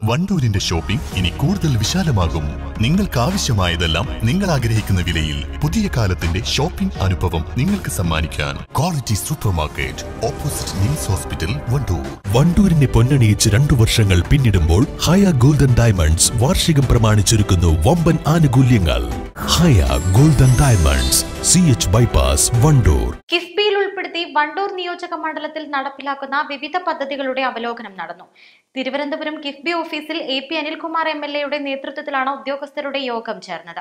വണ്ടൂരിന്റെ shopping ഇനി കൂടുതൽ വിശാലമാകും നിങ്ങൾക്ക് ആവശ്യമായതെല്ലാം നിങ്ങൾ ആഗ്രഹിക്കുന്ന വിലയിൽ പുതിയ കാലത്തിന്റെ ഷോപ്പിംഗ് അനുഭവം നിങ്ങൾക്ക് സമ്മാനിക്കാൻ quality super market opposite NIMS hospital Wandoor വണ്ടൂരിനെ പൊന്നണിയിച്ച് രണ്ടു വർഷങ്ങൾ പിന്നിടുമ്പോൾ ഹയ ഗോൾഡൻ ഡയമണ്ട്സ് വാർഷികം പ്രമാണിച്ചൊരുക്കുന്നു വമ്പൻ ആനുകൂല്യങ്ങൾ Haya golden diamonds C H bypass Wandoor കിഫ്ബിയിൽ ഉൾപ്പെടുത്തി വണ്ടൂർ നിയോജക മണ്ഡലത്തിൽ നടപ്പിലാക്കുന്ന വിവിധ പദ്ധതികളുടെ അവലോകനം നടന്നു തിരുവനന്തപുരം കിഫ്ബി ഓഫീസിൽ A P Anilkumar M L എയുടെ നേതൃത്വത്തിലാണ് ഉദ്യോഗസ്ഥരുടെ യോഗം ചേർന്നത്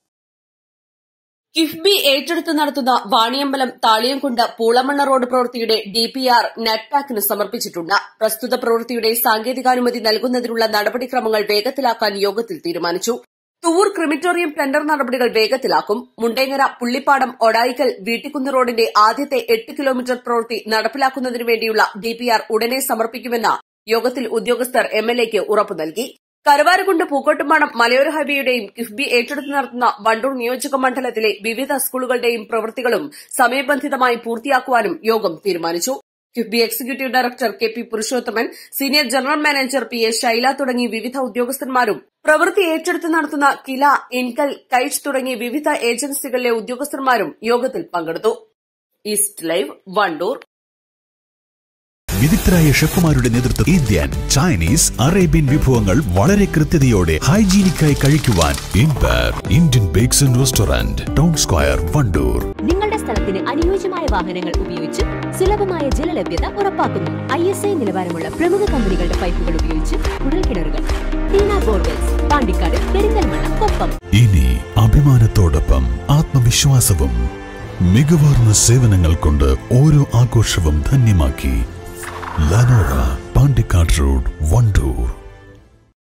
കിഫ്ബി ഏറ്റെടുത്ത് നടത്തുന്ന വാണിയമ്പലം താളിയംകുണ്ട് പൂളമണ്ണ റോഡ് പ്രവൃത്തിയുടെ ഡിപിആർ നെറ്റ്പാക്കിന് സമർപ്പിച്ചിട്ടുണ്ട് പ്രസ്തുത പ്രവൃത്തിയുടെ സാങ്കേതികാനുമതി നൽകുന്നതിനുള്ള നടപടിക്രമങ്ങൾ വേഗത്തിലാക്കാൻ യോഗത്തിൽ തീരുമാനിച്ചു തുവൂർ ക്രിമിറ്റോറിയം ടെൻഡർ നടപടികൾ വേഗത്തിലാക്കും മുണ്ടേങ്ങര പുള്ളിപ്പാടം ഒടായിക്കൽ വീട്ടിക്കുന്ന് റോഡിന്റെ ആദ്യത്തെ എട്ട് കിലോമീറ്റർ പ്രവൃത്തി നടപ്പിലാക്കുന്നതിനു വേണ്ടിയുള്ള ഡിപിആർ ഉടനെ സമർപ്പിക്കുമെന്ന് യോഗത്തിൽ ഉദ്യോഗസ്ഥർ എംഎൽഎക്ക് ഉറപ്പു നൽകി കരുവാരകുണ്ട് പൂക്കോട്ടുംപാടം മലയോര ഹൈവേയുടെയും കിഫ്ബി ഏറ്റെടുത്ത് നടത്തുന്ന വണ്ടൂർ നിയോജക മണ്ഡലത്തിലെ വിവിധ സ്കൂളുകളുടെയും പ്രവൃത്തികളും സമയബന്ധിതമായി പൂർത്തിയാക്കുവാനും യോഗം തീരുമാനിച്ചു KIIFB executive director K P Purushothaman senior general manager P S Shaila തുടങ്ങി വിവിധ ഉദ്യോഗസ്ഥന്മാരും പ്രവൃത്തി ഏറ്റെടുത്ത് നടത്തുന്ന കില ഇൻകൽ കൈറ്റ്സ് തുടങ്ങി വിവിധ ഏജൻസികളിലെ ഉദ്യോഗസ്ഥന്മാരും യോഗത്തിൽ പങ്കെടുത്തു ഈസ്റ്റ് ലൈവ് വണ്ടൂർ വിദഗ്ധരായ ഷെഫുമാരുടെ നേതൃത്വം ഇന്ത്യൻ ചൈനീസ് അറേബ്യൻ വിഭവങ്ങൾ വളരെ കൃത്യതയോടെ ഹൈജീനിക്കായി കഴിക്കുവാൻ empire Indian bakes and restaurant town square Wandoor നിങ്ങളുടെ സ്ഥലത്തിന് അനുയോജ്യമായ വാഹനങ്ങൾ ഉപയോഗിച്ച് സുലഭമായ ജലലഭ്യത ഉറപ്പാക്കുന്നു ഐ എസ് ഐ നിലവാരമുള്ള പ്രമുഖ കമ്പനികളുടെ പൈപ്പുകൾ ഉപയോഗിച്ച് കുഴൽക്കിണറുകൾ ടീന ബോർവെൽസ് പാണ്ടിക്കാട് പെരിന്തൽമണ്ണ കൊപ്പം ഇനി അഭിമാനത്തോടൊപ്പം ആത്മവിശ്വാസവും മികവാർന്ന സേവനങ്ങൾ കൊണ്ട് ഓരോ ആഘോഷവും ധന്യമാക്കി ലനോറ പാണ്ടിക്കാട് റോഡ് വണ്ടൂർ